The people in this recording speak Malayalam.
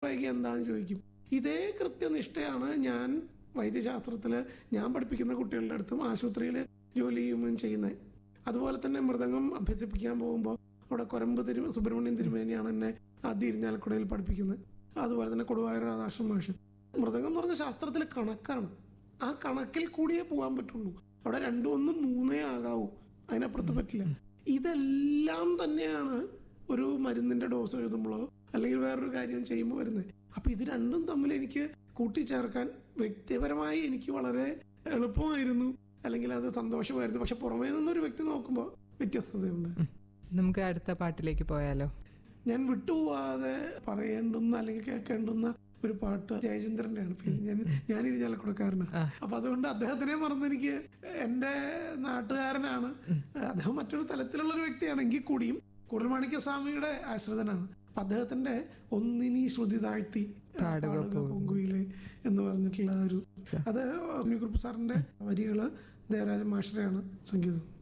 പാട്ടൊക്കെ എന്താന്ന് ചോദിക്കും ഇതേ കൃത്യനിഷ്ഠയാണ് ഞാൻ വൈദ്യശാസ്ത്രത്തില് ഞാൻ പഠിപ്പിക്കുന്ന കുട്ടികളുടെ അടുത്തും ആശുപത്രിയിൽ ജോലി ചെയ്യുമ്പോൾ ചെയ്യുന്നത് അതുപോലെ തന്നെ മൃദംഗം അഭ്യസിപ്പിക്കാൻ പോകുമ്പോൾ അവിടെ കൊരമ്പ് തിരു സുബ്രഹ്മണ്യൻ തിരുമേനിയാണ് എന്നെ ആദ്യ ഇരിഞ്ഞാലക്കുടയിൽ പഠിപ്പിക്കുന്നത് അതുപോലെ തന്നെ കൊടുവായൂർ രാധാകൃഷ്ണൻ മാഷ് മൃദംഗം എന്ന് പറഞ്ഞ ശാസ്ത്രത്തിൽ കണക്കാണ് ആ കണക്കിൽ കൂടിയേ പോകാൻ പറ്റുള്ളൂ അവിടെ രണ്ടും ഒന്നും മൂന്നേ ആകാവൂ അതിനപ്പുറത്ത് പറ്റില്ല ഇതെല്ലാം തന്നെയാണ് ഒരു മരുന്നിന്റെ ഡോസ് എഴുതുമ്പോഴോ അല്ലെങ്കിൽ വേറൊരു കാര്യം ചെയ്യുമ്പോൾ വരുന്നത് അപ്പൊ ഇത് രണ്ടും തമ്മിൽ എനിക്ക് കൂട്ടിച്ചേർക്കാൻ വ്യക്തിപരമായി എനിക്ക് വളരെ എളുപ്പമായിരുന്നു അല്ലെങ്കിൽ അത് സന്തോഷമായിരുന്നു പക്ഷെ പുറമേ നിന്നൊരു വ്യക്തി നോക്കുമ്പോൾ വ്യത്യസ്തതയുണ്ട് നമുക്ക് അടുത്ത പാട്ടിലേക്ക് പോയാലോ ഞാൻ വിട്ടുപോവാതെ പറയേണ്ടുന്ന അല്ലെങ്കിൽ കേൾക്കേണ്ടുന്ന ഒരു പാട്ട് ജയചന്ദ്രന്റെയാണ് പിന്നെ ഞാൻ ഞാൻ ഇരിഞ്ഞാലക്കുടക്കാരനാണ് ആ. അപ്പൊ അതുകൊണ്ട് അദ്ദേഹത്തിനെ മറന്ന് എനിക്ക് എന്റെ നാട്ടുകാരനാണ് അദ്ദേഹം മറ്റൊരു തലത്തിലുള്ള ഒരു വ്യക്തിയാണ് എങ്കിൽ കൂടിയും കുടൽമാണിക്യ സ്വാമിയുടെ ആശ്രിതനാണ് അപ്പൊ അദ്ദേഹത്തിന്റെ ഒന്നിനി ശ്രുതി താഴ്ത്തി പാടുക പാടുക പൂങ്കുയിലെ എന്ന് പറഞ്ഞിട്ടുള്ള ഒരു അത് ഉണ്ണിക്കുറുപ്പ് സാറിന്റെ വരികള് ദേവരാജ മാഷറെയാണ് സംഗീതം